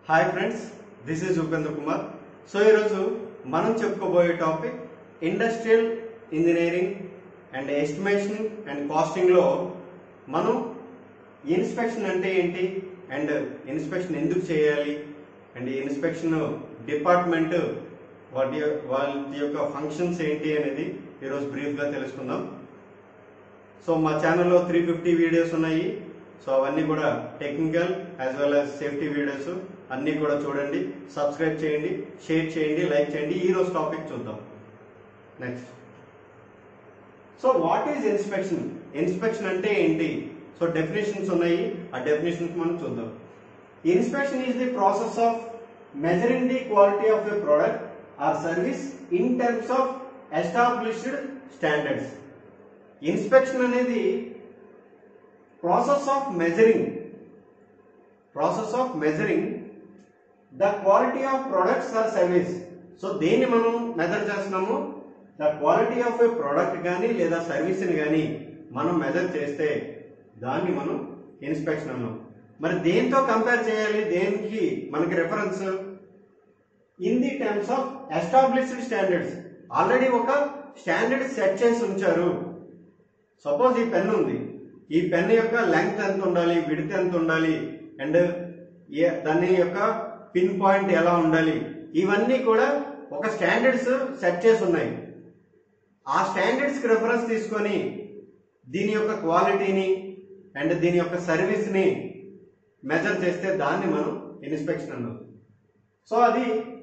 hi friends this is Upendra Kumar so ఈరోజు మనం చెప్పుకోబోయే topic industrial engineering and estimation and కాస్టింగ్లో మనం ఇన్స్పెక్షన్ అంటే ఏంటి అండ్ ఇన్స్పెక్షన్ ఎందుకు చేయాలి అండ్ ఇన్స్పెక్షన్ డిపార్ట్మెంట్ వాటి వాళ్ళ యొక్క ఫంక్షన్స్ ఏంటి అనేది ఈరోజు బ్రీఫ్గా తెలుసుకుందాం సో మా ఛానల్లో త్రీ ఫిఫ్టీ వీడియోస్ ఉన్నాయి సో అవన్నీ కూడా technical as well as safety videos అన్నీ కూడా చూడండి సబ్స్క్రైబ్ చేయండి షేర్ చేయండి లైక్ చేయండి ఈ రోజు టాపిక్ చూద్దాం next so what is inspection inspection అంటే ఏంటి సో డెఫినేషన్స్ ఉన్నాయి ఆ డెఫినేషన్స్ మనం చూద్దాం inspection is the process of measuring the quality of a product or service in terms of established standards inspection అనేది process of measuring process of measuring the quality of products or service so దేన్ని మనం measure చేస్తున్నాము the quality of a product కానీ లేదా సర్వీస్ని కానీ మనం measure చేస్తే దాన్ని మనం ఇన్స్పెక్షన్ అన్నాం మరి దేంతో కంపేర్ చేయాలి దేనికి మనకి reference in the terms of established standards already ఒక స్టాండర్డ్ సెట్ చేసి ఉంచారు సపోజ్ ఈ పెన్ ఉంది ఈ పెన్ యొక్క లెంగ్త్ ఎంత ఉండాలి విడత్ ఎంత ఉండాలి అండ్ దాని యొక్క పిన్ పాయింట్ ఎలా ఉండాలి ఇవన్నీ కూడా ఒక స్టాండర్డ్స్ సెట్ చేసి ఉన్నాయి ఆ స్టాండర్డ్స్ కి రెఫరెన్స్ తీసుకొని దీని యొక్క క్వాలిటీని అండ్ దీని యొక్క సర్వీస్ని మెజర్ చేస్తే దాన్ని మనం ఇన్స్పెక్షన్ అన్నాం సో అది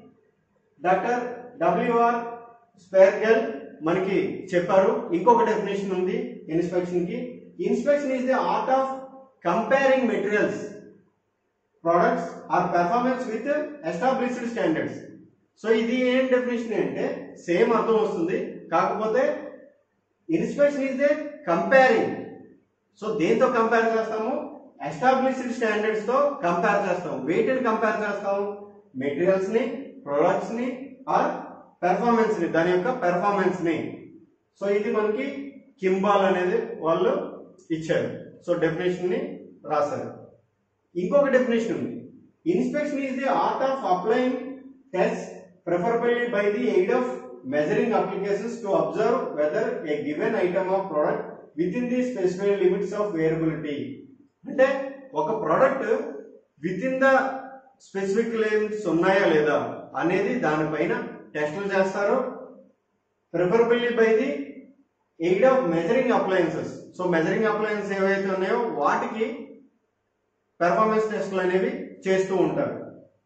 డాక్టర్ డబ్ల్యూఆర్ స్పేర్గల్ మనకి చెప్పారు ఇంకొక డెఫినేషన్ ఉంది ఇన్స్పెక్షన్ కి inspection is the art of comparing materials products or performance with established standards so ఇది ఏం డెఫినేషన్ అంటే సేమ్ అర్థం వస్తుంది కాకపోతే inspection is the comparing so దేంతో కంపేర్ చేస్తాము ఎస్టాబ్లిష్డ్ స్టాండర్డ్స్ తో కంపేర్ చేస్తాం వేటిని కంపేర్ చేస్తాం మెటీరియల్స్ ని ప్రొడక్ట్స్ ని ఆర్ పెర్ఫార్మెన్స్ ని దాని యొక్క పెర్ఫార్మెన్స్ ని సో ఇది మనకి కింబాల్ అనేది వాళ్ళు ఇచ్చారు సో డెఫినేషన్ ని రాశారు ఇంకొక డెఫినేషన్ ఉంది inspection is the art of applying test preferably by the aid of measuring applications to observe whether a given item of product within the specified limits of variability అంటే ఒక product within the specific limits ఉన్నాయా లేదా అనేది దానిపైన టెస్టులు చేస్తారు preferably by the aid of measuring appliances so measuring appliance ఏవైతే ఉన్నాయో వాటికి పెర్ఫార్మెన్స్ టెస్ట్లు అనేవి చేస్తూ ఉంటారు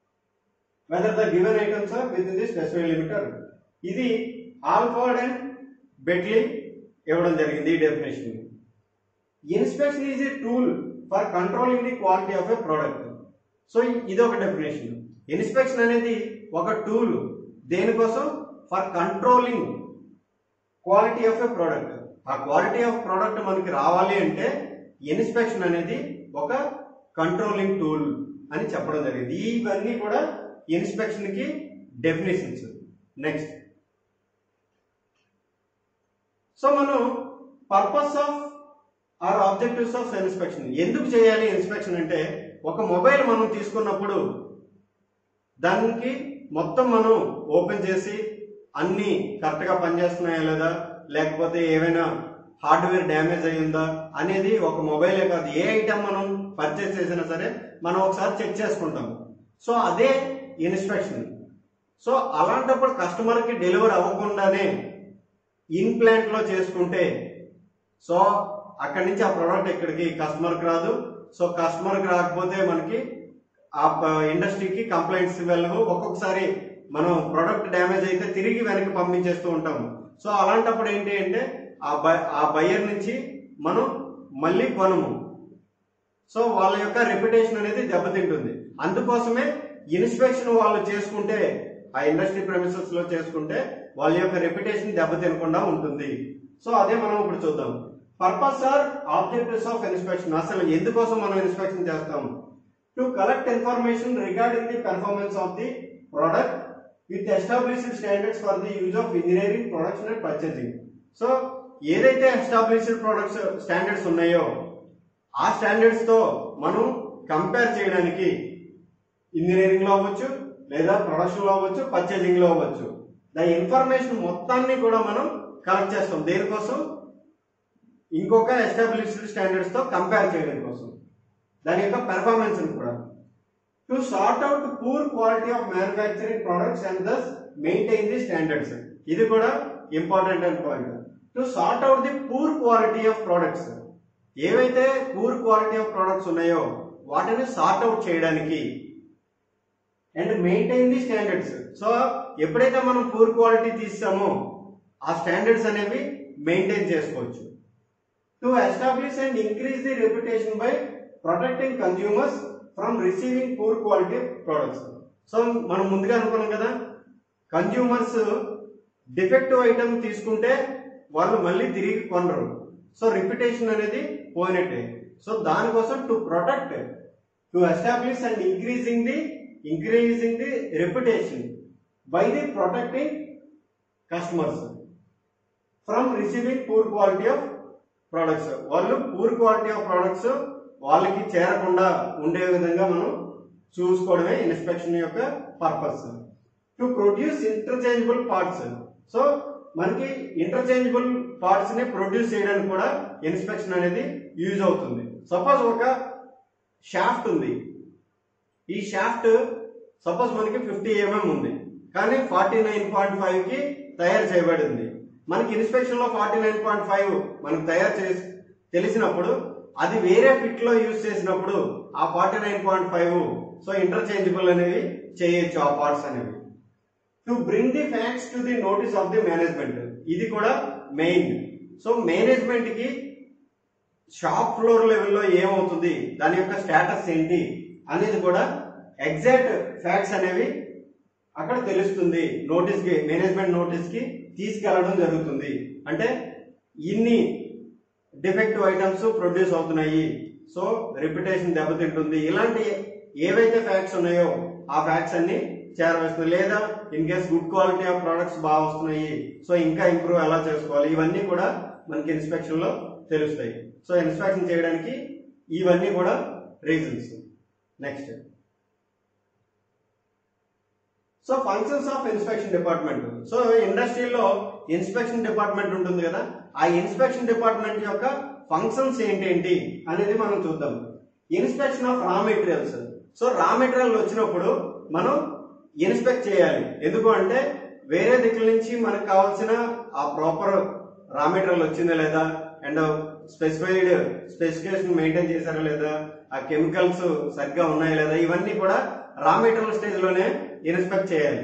whether the given items are with within the specified limiter ఇది ఆల్ఫర్డ్ అండ్ బెట్లీ ఇవ్వడం జరిగింది ఈ definition inspection is a tool for controlling the quality of a product so ఇది ఒక డెఫినేషన్ ఇన్స్పెక్షన్ అనేది ఒక టూల్ దేనికోసం for controlling quality of a product ఆ క్వాలిటీ ఆఫ్ ప్రోడక్ట్ మనకి రావాలి అంటే ఇన్స్పెక్షన్ అనేది ఒక కంట్రోలింగ్ టూల్ అని చెప్పడం జరిగింది ఇవన్నీ కూడా ఇన్స్పెక్షన్ కి డెఫినేషన్స్ నెక్స్ట్ సో మనం purpose of or objectives of inspection ఎందుకు చేయాలి ఇన్స్పెక్షన్ అంటే ఒక మొబైల్ మనం తీసుకున్నప్పుడు దానికి మొత్తం మనం ఓపెన్ చేసి అన్ని కరెక్ట్గా పనిచేస్తున్నాయా లేదా లేకపోతే ఏమైనా హార్డ్వేర్ డ్యామేజ్ అయ్యిందా అనేది ఒక మొబైలే కాదు ఏ ఐటమ్ మనం పర్చేస్ చేసినా సరే మనం ఒకసారి చెక్ చేసుకుంటాం సో అదే ఇన్స్పెక్షన్ సో అలాంటప్పుడు కస్టమర్కి డెలివరీ అవ్వకుండానే ఇన్ ప్లాంట్ లో చేసుకుంటే సో అక్కడి నుంచి ఆ ప్రోడక్ట్ ఇక్కడికి కస్టమర్కి రాదు సో కస్టమర్కి రాకపోతే మనకి ఆ ఇండస్ట్రీకి కంప్లైంట్స్ వెళ్ళవు ఒక్కొక్కసారి మనం ప్రోడక్ట్ డ్యామేజ్ అయితే తిరిగి వెనక్కి పంపించేస్తూ ఉంటాము సో అలాంటప్పుడు ఏంటి అంటే ఆ బై ఆ బయ్యర్ నుంచి మనం మళ్ళీ కొనము సో వాళ్ళ యొక్క రెప్యుటేషన్ అనేది దెబ్బతింటుంది అందుకోసమే ఇన్స్పెక్షన్ వాళ్ళు చేసుకుంటే ఆ ఇండస్ట్రీ ప్రెమిసెస్ లో చేసుకుంటే వాళ్ళ యొక్క రెప్యుటేషన్ దెబ్బతినకుండా ఉంటుంది సో అదే మనం ఇప్పుడు చూద్దాం purpose or objectives of inspection అసలు ఎందుకోసం మనం ఇన్స్పెక్షన్ చేస్తాం to collect information regarding the performance of the product with established standards for the use of engineering production and purchasing so ఏదైతే ఎస్టాబ్లిష్డ్ ప్రొడక్ట్స్ స్టాండర్డ్స్ ఉన్నాయో ఆ స్టాండర్డ్స్ తో మనం compare చేయడానికి ఇంజనీరింగ్ లో అవ్వచ్చు లేదా ప్రొడక్షన్ లో అవ్వచ్చు పర్చేజింగ్ లో అవ్వచ్చు ద ఇన్ఫర్మేషన్ మొత్తాన్ని కూడా మనం కలెక్ట్ చేస్తాం దేనికోసం ఇంకొక ఎస్టాబ్లిష్డ్ స్టాండర్డ్స్ తో కంపేర్ చేయడం కోసం దాని యొక్క పెర్ఫార్మెన్స్ కూడా to sort out poor quality of manufacturing products and thus maintain the standards ఇది కూడా important and point to sort out the poor quality of products ఏవైతే పూర్ క్వాలిటీ ఆఫ్ ప్రొడక్ట్స్ ఉన్నాయో వాటిని సార్ట్ అవుట్ చేయడానికి and maintain the standards so ఎప్పుడైతే మనం poor quality తీస్తామో ఆ standards అనేవి మెయింటైన్ చేసుకోవచ్చు to establish and increase the reputation by protecting consumers from receiving poor quality products so మనం ముందుగా అనుకున్నాం కదా కన్జ్యూమర్స్ డిఫెక్టివ్ ఐటమ్ తీసుకుంటే వాళ్ళు మళ్ళీ తిరిగి కొనరు సో రిప్యుటేషన్ అనేది పోయినట్టే సో దానికోసం to protect to establish and increasing the increasing the reputation by the protecting customers from receiving poor quality of products వాళ్ళు పూర్ క్వాలిటీ ఆఫ్ ప్రొడక్ట్స్ వాళ్ళకి చేరకుండా ఉండే విధంగా మనం చూసుకోవడమే ఇన్స్పెక్షన్ యొక్క purpose to produce interchangeable parts so మనకి interchangeable parts ని ప్రొడ్యూస్ చేయడానికి కూడా ఇన్స్పెక్షన్ అనేది యూజ్ అవుతుంది సపోజ్ ఒక షాఫ్ట్ ఉంది ఈ షాఫ్ట్ సపోజ్ మనకి ఫిఫ్టీ ఎంఎం ఉంది కానీ ఫార్టీ నైన్ పాయింట్ ఫైవ్ కి తయారు చేయబడింది మనకి ఇన్స్పెక్షన్ లో ఫార్టీ నైన్ పాయింట్ ఫైవ్ మనకు తయారు చేసి తెలిసినప్పుడు అది వేరే ఫిట్ లో యూజ్ చేసినప్పుడు ఆ forty nine point five so interchangeable అనేవి చేయొచ్చు ఆ పార్ట్స్ అనేవి to bring the facts to the notice of the management ఇది కూడా మెయిన్ సో మేనేజ్మెంట్ కి షాప్ ఫ్లోర్ లెవెల్లో ఏమవుతుంది దాని యొక్క స్టేటస్ ఏంటి అనేది కూడా ఎగ్జాక్ట్ ఫ్యాక్ట్స్ అనేవి అక్కడ తెలుస్తుంది నోటీస్ కి మేనేజ్మెంట్ నోటీస్ కి తీసుకెళ్లడం జరుగుతుంది అంటే ఇన్ని డిఫెక్టివ్ ఐటమ్స్ ప్రొడ్యూస్ అవుతున్నాయి సో రెప్యుటేషన్ దెబ్బతింటుంది ఇలాంటి ఏవైతే ఫ్యాక్ట్స్ ఉన్నాయో ఆ ఫ్యాక్ట్స్ అన్ని చేరవేస్తుంది లేదా in case good quality of products బాగా వస్తున్నాయి సో ఇంకా ఇంప్రూవ్ ఎలా చేసుకోవాలి ఇవన్నీ కూడా మనకి ఇన్స్పెక్షన్ లో తెలుస్తాయి సో ఇన్స్పెక్షన్ చేయడానికి ఇవన్నీ కూడా reasons next so functions of inspection department so ఇండస్ట్రీలో ఇన్స్పెక్షన్ డిపార్ట్మెంట్ ఉంటుంది కదా ఆ ఇన్స్పెక్షన్ డిపార్ట్మెంట్ యొక్క ఫంక్షన్స్ ఏంటేంటి అనేది మనం చూద్దాం inspection of raw materials so raw material వచ్చినప్పుడు మనం ఇన్స్పెక్ట్ చేయాలి ఎందుకు అంటే వేరే దిక్కుల నుంచి మనకు కావాల్సిన ఆ ప్రాపర్ రా మెటీరియల్ వచ్చిందా లేదా అండ్ స్పెసిఫైడ్ స్పెసిఫికేషన్ మెయింటైన్ చేశారా లేదా ఆ కెమికల్స్ సరిగ్గా ఉన్నాయా లేదా ఇవన్నీ కూడా రా మెటీరియల్ స్టేజ్ లోనే ఇన్స్పెక్ట్ చేయాలి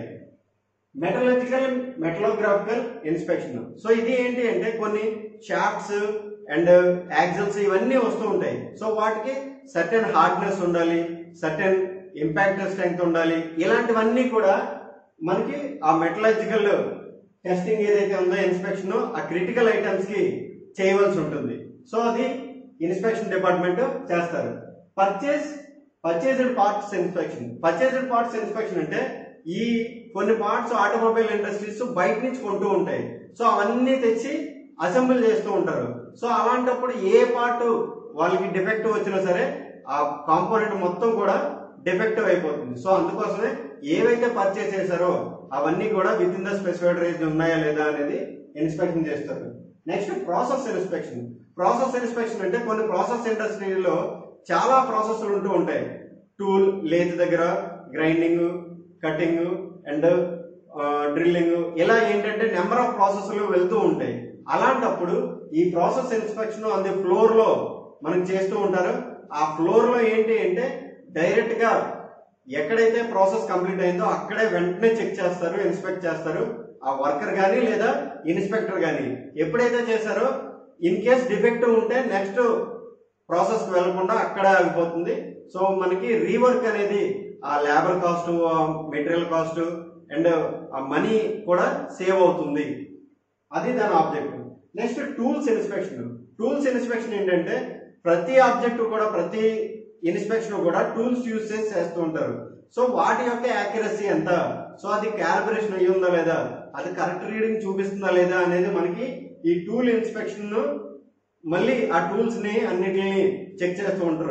మెటలజికల్ మెటలోగ్రాఫికల్ ఇన్స్పెక్షన్ సో ఇది ఏంటి అంటే కొన్ని షాఫ్ట్స్ అండ్ యాక్సల్స్ ఇవన్నీ వస్తూ ఉంటాయి సో వాటికి సర్టెన్ హార్డ్నెస్ ఉండాలి సర్టెన్ ఇంపాక్ట్ స్ట్రెంగ్త్ ఉండాలి ఇలాంటివన్నీ కూడా మనకి ఆ మెటలజికల్ టెస్టింగ్ ఏదైతే ఉందో ఇన్స్పెక్షన్ ఆ క్రిటికల్ ఐటమ్స్ కి చేయవలసి ఉంటుంది సో అది ఇన్స్పెక్షన్ డిపార్ట్మెంట్ చేస్తారు purchase purchased parts inspection purchased parts inspection అంటే ఈ కొన్ని పార్ట్స్ ఆటోమొబైల్ ఇండస్ట్రీస్ బయట నుంచి కొంటూ ఉంటాయి సో అవన్నీ తెచ్చి అసెంబ్ల్ చేస్తూ ఉంటారు సో అలాంటప్పుడు ఏ పార్ట్ వాళ్ళకి డిఫెక్ట్ వచ్చినా సరే ఆ కాంపోనెంట్ మొత్తం కూడా డిఫెక్టివ్ అయిపోతుంది సో అందుకోసమే ఏవైతే పర్చేస్ చేశారో అవన్నీ కూడా within the specified range ఉన్నాయా లేదా అనేది ఇన్స్పెక్షన్ చేస్తారు next process inspection process inspection అంటే కొన్ని ప్రాసెస్ ఇండస్ట్రీలో చాలా ప్రాసెస్లు ఉంటూ ఉంటాయి టూల్ లేత్ దగ్గర గ్రైండింగ్ కటింగ్ అండ్ డ్రిల్లింగ్ ఇలా ఏంటంటే నెంబర్ ఆఫ్ ప్రాసెస్లు వెళ్తూ ఉంటాయి అలాంటప్పుడు ఈ process inspection on the floor లో మనం చేస్తూ ఉంటారు ఆ ఫ్లోర్ లో ఏంటి అంటే డైరెక్ట్ గా ఎక్కడైతే ప్రాసెస్ కంప్లీట్ అయిందో అక్కడే వెంటనే చెక్ చేస్తారు ఇన్స్పెక్ట్ చేస్తారు ఆ వర్కర్ కానీ లేదా ఇన్స్పెక్టర్ కానీ ఎప్పుడైతే చేశారో ఇన్ కేస్ డిఫెక్టివ్ ఉంటే నెక్స్ట్ ప్రాసెస్ కి వెళ్లకుండా అక్కడే ఆగిపోతుంది సో మనకి రీవర్క్ అనేది ఆ labour cost material cost and ఆ మనీ కూడా సేవ్ అవుతుంది అది దాని object next tools inspection tools inspection ఏంటంటే ప్రతి ఆబ్జెక్ట్ కూడా ప్రతి ఇన్స్పెక్షన్ కూడా టూల్స్ యూజ్ చేసి చేస్తూ ఉంటారు సో వాటి యొక్క యాక్యురసీ ఎంత సో అది క్యాలిబ్రేషన్ అయ్యి ఉందా లేదా అది కరెక్ట్ రీడింగ్ చూపిస్తుందా లేదా అనేది మనకి ఈ టూల్ ఇన్స్పెక్షన్ మళ్ళీ ఆ టూల్స్ ని అన్నిటిని చెక్ చేస్తూ ఉంటారు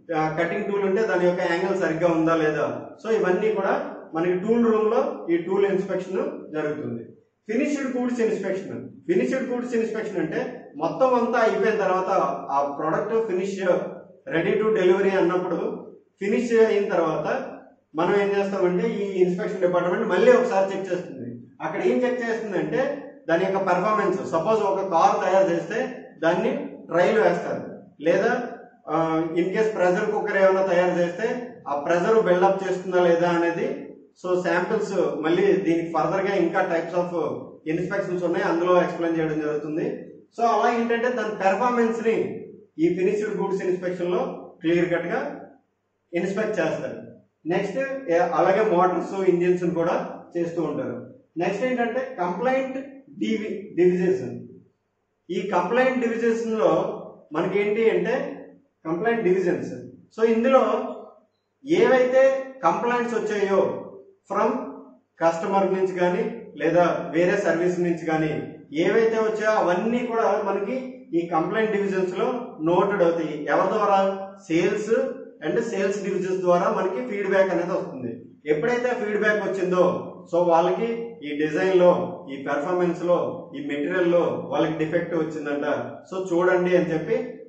కటింగ్ టూల్ ఉంటే దాని యొక్క యాంగిల్ సరిగ్గా ఉందా లేదా సో ఇవన్నీ కూడా మనకి టూల్ రూమ్ లో ఈ టూల్ ఇన్స్పెక్షన్ జరుగుతుంది finished goods inspection finished goods inspection అంటే మొత్తం అంతా అయిపోయిన తర్వాత ఆ product finish ready to delivery అన్నప్పుడు ఫినిష్ అయిన తర్వాత మనం ఏం చేస్తామంటే ఈ ఇన్స్పెక్షన్ డిపార్ట్మెంట్ మళ్ళీ ఒకసారి చెక్ చేస్తుంది అక్కడ ఏం చెక్ చేస్తుందంటే దాని యొక్క పెర్ఫార్మెన్స్ సపోజ్ ఒక కార్ తయారు చేస్తే దాన్ని ట్రైల్ వేస్తారు లేదా ఇన్ కేస్ ప్రెజర్ కుక్కర్ ఏమైనా తయారు చేస్తే ఆ ప్రెజర్ బిల్డప్ చేస్తుందా లేదా అనేది సో శాంపిల్స్ మళ్ళీ దీనికి ఫర్దర్ గా ఇంకా టైప్స్ ఆఫ్ ఇన్స్పెక్షన్స్ ఉన్నాయి అందులో ఎక్స్ప్లెయిన్ చేయడం జరుగుతుంది సో అలా ఏంటంటే దాని పెర్ఫార్మెన్స్ ని ఈ ఫినిష్డ్ గూడ్స్ ఇన్స్పెక్షన్ లో క్లియర్ కట్ గా ఇన్స్పెక్ట్ చేస్తారు నెక్స్ట్ అలాగే మోటార్స్ ఇంజిన్స్ కూడా చేస్తూ ఉంటారు నెక్స్ట్ ఏంటంటే కంప్లైంట్ డివి డివిజేషన్ ఈ కంప్లైంట్ డివిజన్స్ లో మనకి ఏంటి అంటే కంప్లైంట్ డివిజన్స్ సో ఇందులో ఏవైతే కంప్లైంట్స్ వచ్చాయో ఫ్రమ్ కస్టమర్ నుంచి కానీ లేదా వేరే సర్వీస్ నుంచి కానీ ఏవైతే వచ్చాయో అవన్నీ కూడా మనకి ఈ కంప్లైంట్ డివిజన్స్ లో నోటెడ్ అవుతాయి ఎవరి ద్వారా సేల్స్ అండ్ సేల్స్ డివిజన్స్ ద్వారా మనకి ఫీడ్బ్యాక్ అనేది వస్తుంది ఎప్పుడైతే ఫీడ్బ్యాక్ వచ్చిందో సో వాళ్ళకి ఈ డిజైన్ లో ఈ పెర్ఫార్మెన్స్ లో ఈ మెటీరియల్ లో వాళ్ళకి డిఫెక్ట్ వచ్చిందంట సో చూడండి అని చెప్పి